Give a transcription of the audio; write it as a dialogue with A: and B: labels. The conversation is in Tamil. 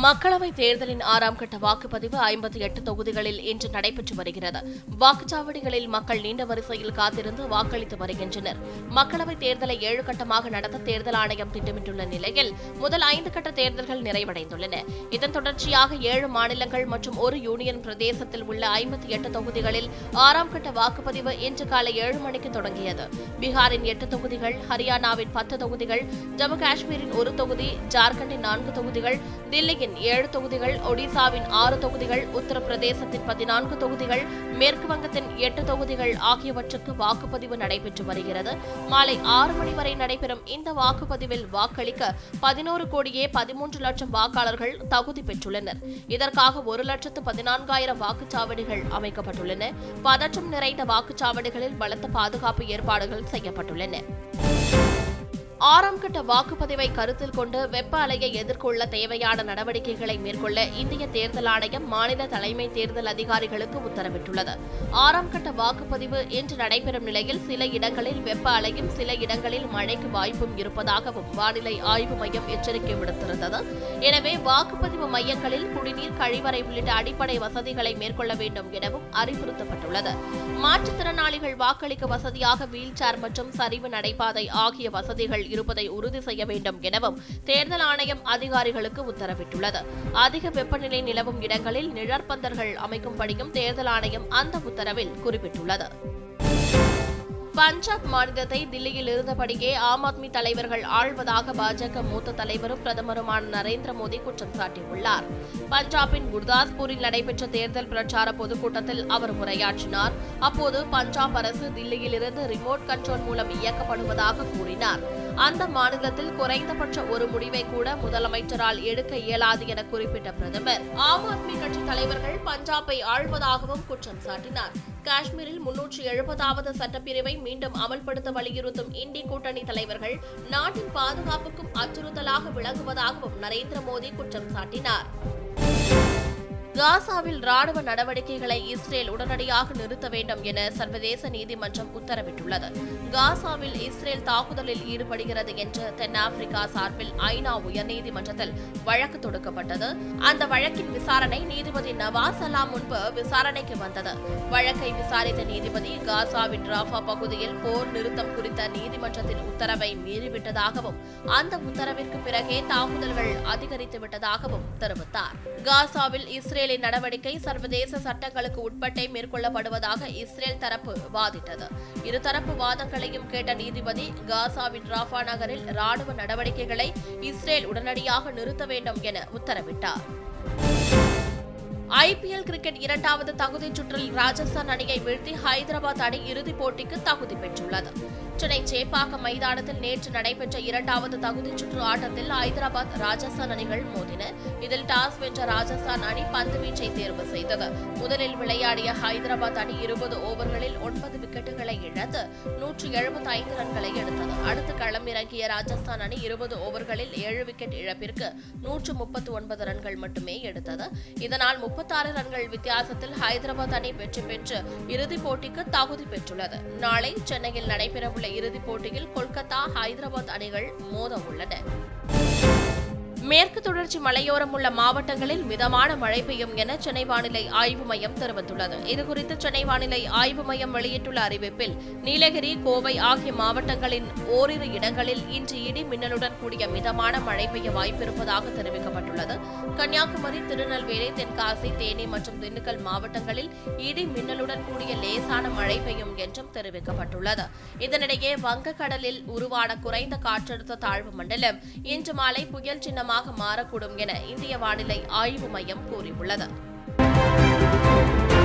A: மக்களவைத் தேர்தலின் ஆறாம் கட்ட வாக்குப்பதிவு ஐம்பத்தி எட்டு தொகுதிகளில் இன்று நடைபெற்று வருகிறது வாக்குச்சாவடிகளில் மக்கள் நீண்ட வரிசையில் காத்திருந்து வாக்களித்து வருகின்றனர் மக்களவைத் தேர்தலை ஏழு கட்டமாக நடத்த தேர்தல் ஆணையம் திட்டமிட்டுள்ள நிலையில் முதல் ஐந்து கட்ட தேர்தல்கள் நிறைவடைந்துள்ளன இதன் தொடர்ச்சியாக ஏழு மாநிலங்கள் மற்றும் ஒரு யூனியன் பிரதேசத்தில் உள்ள ஐம்பத்தி எட்டு தொகுதிகளில் ஆறாம் கட்ட வாக்குப்பதிவு இன்று காலை ஏழு மணிக்கு தொடங்கியது பீகாரின் எட்டு தொகுதிகள் ஹரியானாவின் பத்து தொகுதிகள் ஜம்மு காஷ்மீரின் ஒரு தொகுதி ஜார்க்கண்டின் நான்கு தொகுதிகள் தில்லியின் ஏழு தொகுதிகள் ஒடிசாவின் ஆறு தொகுதிகள் உத்தரப்பிரதேசத்தின் பதினான்கு தொகுதிகள் மேற்கு வங்கத்தின் எட்டு தொகுதிகள் ஆகியவற்றுக்கு வாக்குப்பதிவு நடைபெற்று வருகிறது மாலை ஆறு மணி வரை நடைபெறும் இந்த வாக்குப்பதிவில் வாக்களிக்க பதினோரு கோடியே பதிமூன்று லட்சம் வாக்காளர்கள் தகுதி பெற்றுள்ளனர் இதற்காக ஒரு லட்சத்து பதினான்காயிரம் வாக்குச்சாவடிகள் அமைக்கப்பட்டுள்ளன பதற்றம் நிறைந்த வாக்குச்சாவடிகளில் பலத்த பாதுகாப்பு ஏற்பாடுகள் செய்யப்பட்டுள்ளன ஆறாம் கட்ட வாக்குப்பதிவை கருத்தில் கொண்டு வெப்ப அலையை எதிர்கொள்ள தேவையான நடவடிக்கைகளை மேற்கொள்ள இந்திய தேர்தல் ஆணையம் மாநில தலைமை தேர்தல் அதிகாரிகளுக்கு உத்தரவிட்டுள்ளது ஆறாம் கட்ட வாக்குப்பதிவு இன்று நடைபெறும் நிலையில் சில இடங்களில் வெப்ப அலையும் சில இடங்களில் மழைக்கு வாய்ப்பும் இருப்பதாகவும் வானிலை ஆய்வு மையம் எச்சரிக்கை விடுத்திருந்தது எனவே வாக்குப்பதிவு மையங்களில் குடிநீர் கழிவறை உள்ளிட்ட அடிப்படை வசதிகளை மேற்கொள்ள வேண்டும் எனவும் அறிவுறுத்தப்பட்டுள்ளது மாற்றுத்திறனாளிகள் வாக்களிக்க வசதியாக வீல் சேர் மற்றும் சரிவு நடைபாதை ஆகிய வசதிகள் இருப்பதை உறுதி செய்ய வேண்டும் எனவும் தேர்தல் ஆணையம் அதிகாரிகளுக்கு உத்தரவிட்டுள்ளது அதிக வெப்பநிலை நிலவும் இடங்களில் நிழற்பந்தர்கள் அமைக்கும்படியும் தேர்தல் ஆணையம் அந்த உத்தரவில் குறிப்பிட்டுள்ளது பஞ்சாப் மாநிலத்தை தில்லியில் இருந்தபடியே ஆம் ஆத்மி தலைவர்கள் ஆள்வதாக பாஜக மூத்த தலைவரும் பிரதமருமான நரேந்திர மோடி குற்றம் சாட்டியுள்ளார் பஞ்சாபின் குர்தாஸ்பூரில் நடைபெற்ற தேர்தல் பிரச்சார பொதுக்கூட்டத்தில் அவர் உரையாற்றினார் அப்போது பஞ்சாப் அரசு தில்லியில் இருந்து ரிமோட் கண்ட்ரோல் மூலம் இயக்கப்படுவதாக கூறினார் அந்த மாநிலத்தில் குறைந்தபட்ச ஒரு முடிவை கூட முதலமைச்சரால் எடுக்க இயலாது என குறிப்பிட்ட பிரதமர் ஆம் ஆத்மி கட்சி தலைவர்கள் பஞ்சாபை ஆள்வதாகவும் குற்றம் சாட்டினார் காஷ்மீரில் முன்னூற்றி எழுபதாவது சட்டப்பிரிவை மீண்டும் அமல்படுத்த வலியுறுத்தும் இந்தி கூட்டணி தலைவர்கள் நாட்டின் பாதுகாப்புக்கும் அச்சுறுத்தலாக விளங்குவதாகவும் நரேந்திர மோடி குற்றம் சாட்டினார் காசாவில் ராணுவ நடவடிக்கைகளை இஸ்ரேல் உடனடியாக நிறுத்த வேண்டும் என சர்வதேச நீதிமன்றம் உத்தரவிட்டுள்ளது காசாவில் இஸ்ரேல் தாக்குதலில் ஈடுபடுகிறது என்று தென்னாப்பிரிக்கா சார்பில் ஐநா உயர்நீதிமன்றத்தில் வழக்கு தொடுக்கப்பட்டது அந்த வழக்கின் விசாரணை நீதிபதி நவாஸ் சலாம் முன்பு விசாரணைக்கு வந்தது வழக்கை விசாரித்த நீதிபதி காசாவின் ராஃபா பகுதியில் போர் நிறுத்தம் குறித்த நீதிமன்றத்தின் உத்தரவை மீறிவிட்டதாகவும் அந்த உத்தரவிற்கு பிறகே தாக்குதல்கள் அதிகரித்து விட்டதாகவும் தெரிவித்தார் காசாவில் இஸ்ரேலின் நடவடிக்கை சர்வதேச சட்டங்களுக்கு உட்பட்டே மேற்கொள்ளப்படுவதாக இஸ்ரேல் தரப்பு வாதிட்டது இருதரப்பு வாதங்களையும் கேட்ட நீதிபதி காசாவின் ராஃபா நகரில் ராணுவ நடவடிக்கைகளை இஸ்ரேல் உடனடியாக நிறுத்த வேண்டும் என உத்தரவிட்டார் ஐபிஎல் கிரிக்கெட் இரண்டாவது தகுதிச் சுற்றில் ராஜஸ்தான் அணியை வீழ்த்தி ஹைதராபாத் அணி இறுதிப் போட்டிக்கு தகுதி பெற்றுள்ளது சென்னை சேப்பாக்கம் மைதானத்தில் நேற்று நடைபெற்ற இரண்டாவது தகுதிச் சுற்று ஆட்டத்தில் ஹைதராபாத் ராஜஸ்தான் அணிகள் மோதின இதில் டாஸ் வென்ற ராஜஸ்தான் அணி பந்து வீச்சை தேர்வு செய்தது முதலில் விளையாடிய ஹைதராபாத் அணி இருபது ஓவர்களில் ஒன்பது விக்கெட்டுகளை இழந்து நூற்று எழுபத்தி ஐந்து ரன்களை எடுத்தது அடுத்து களமிறங்கிய ராஜஸ்தான் அணி இருபது ஓவர்களில் ஏழு விக்கெட் இழப்பிற்கு நூற்று முப்பத்தி ஒன்பது ரன்கள் மட்டுமே எடுத்தது இதனால் முப்பத்தாறு ரன்கள் வித்தியாசத்தில் ஹைதராபாத் அணி வெற்றி பெற்று இறுதிப் போட்டிக்கு தகுதி பெற்றுள்ளது நாளை சென்னையில் நடைபெறவுள்ள இறுதிப் போட்டியில் கொல்கத்தா ஹைதராபாத் அணிகள் மோத உள்ளன மேற்கு தொடர்ச்சி மலையோரம் உள்ள மாவட்டங்களில் மிதமான மழை பெய்யும் என சென்னை வானிலை ஆய்வு மையம் தெரிவித்துள்ளது இதுகுறித்து சென்னை வானிலை ஆய்வு மையம் வெளியிட்டுள்ள அறிவிப்பில் நீலகிரி கோவை ஆகிய மாவட்டங்களின் ஓரிரு இடங்களில் இன்று இடி மின்னலுடன் கூடிய மிதமான மழை பெய்ய வாய்ப்பிருப்பதாக தெரிவிக்கப்பட்டுள்ளது கன்னியாகுமரி திருநெல்வேலி தென்காசி தேனி மற்றும் திண்டுக்கல் மாவட்டங்களில் இடி மின்னலுடன் கூடிய லேசான மழை பெய்யும் என்றும் தெரிவிக்கப்பட்டுள்ளது இதனிடையே வங்கக்கடலில் உருவான குறைந்த காற்றழுத்த தாழ்வு மண்டலம் இன்று மாலை புயல் சின்னமாக மாறக்கூடும் என இந்திய வானிலை ஆய்வு மையம் கூறியுள்ளது